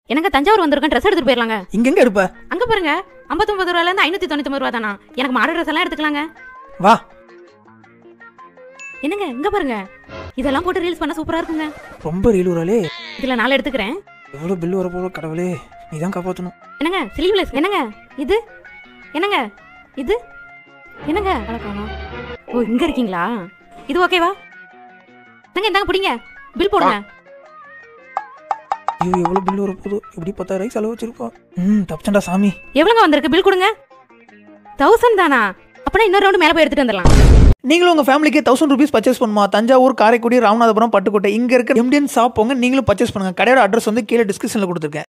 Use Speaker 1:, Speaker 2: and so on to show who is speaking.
Speaker 1: எனக்கு தஞ்சாவூர் வந்திருக்கேன் ட்ரெஸ் எடுத்துட்டு போயிடலாங்க
Speaker 2: இங்க எங்க எடுப்ப
Speaker 1: அங்க பாருங்க ஐம்பத்தொன்பது ரூபாயில இருந்து ஐநூத்தி தொண்ணூத்தி ரூபா தானா எனக்கு மாடல் ட்ரெஸ் எல்லாம் எடுத்துக்கலாங்க
Speaker 2: வா
Speaker 1: என்னங்க இங்க பாருங்க இதெல்லாம் போட்டு ரீல்ஸ் பண்ண சூப்பரா இருக்குங்க
Speaker 2: ரொம்ப ரீல் வராலே
Speaker 1: இதுல நாலு எடுத்துக்கிறேன்
Speaker 2: எவ்வளவு பில் வர போற கடவுளே நீ தான் காப்பாத்தணும்
Speaker 1: என்னங்க ஸ்லீவ்லெஸ் என்னங்க இது என்னங்க இது என்னங்க அட காணோம். ஓ இங்க இருக்கீங்களா இது ஓகேவா என்னங்க இந்தாங்க பிடிங்க பில் போடுங்க
Speaker 2: ஐயோ எவ்வளவு பில் வர போதோ எப்படி பத்தாயிரம் செலவு வச்சிருப்பா ம் தப்பிச்சண்டா சாமி
Speaker 1: எவ்வளோங்க வந்திருக்கு பில் கொடுங்க தௌசண்ட் தானா அப்படின்னா இன்னொரு ரவுண்டு மேலே போய் எடுத்துட்டு வந்துடலாம்
Speaker 2: நீங்களும் உங்க ஃபேமிலிக்கு தௌசண்ட் ருபீஸ் பர்ச்சேஸ் பண்ணுமா தஞ்சாவூர் காரைக்குடி ராமநாதபுரம் பட்டுக்கோட்டை இங்க இருக்க எம்டிஎன் ஷாப் போங்க நீங்களும் பர்ச்சேஸ் பண்ணுங்க கடையோட அட்ரஸ் வந்து கீழே டிஸ்கிரிப்ஷன்ல கொடுத்துருக்கேன்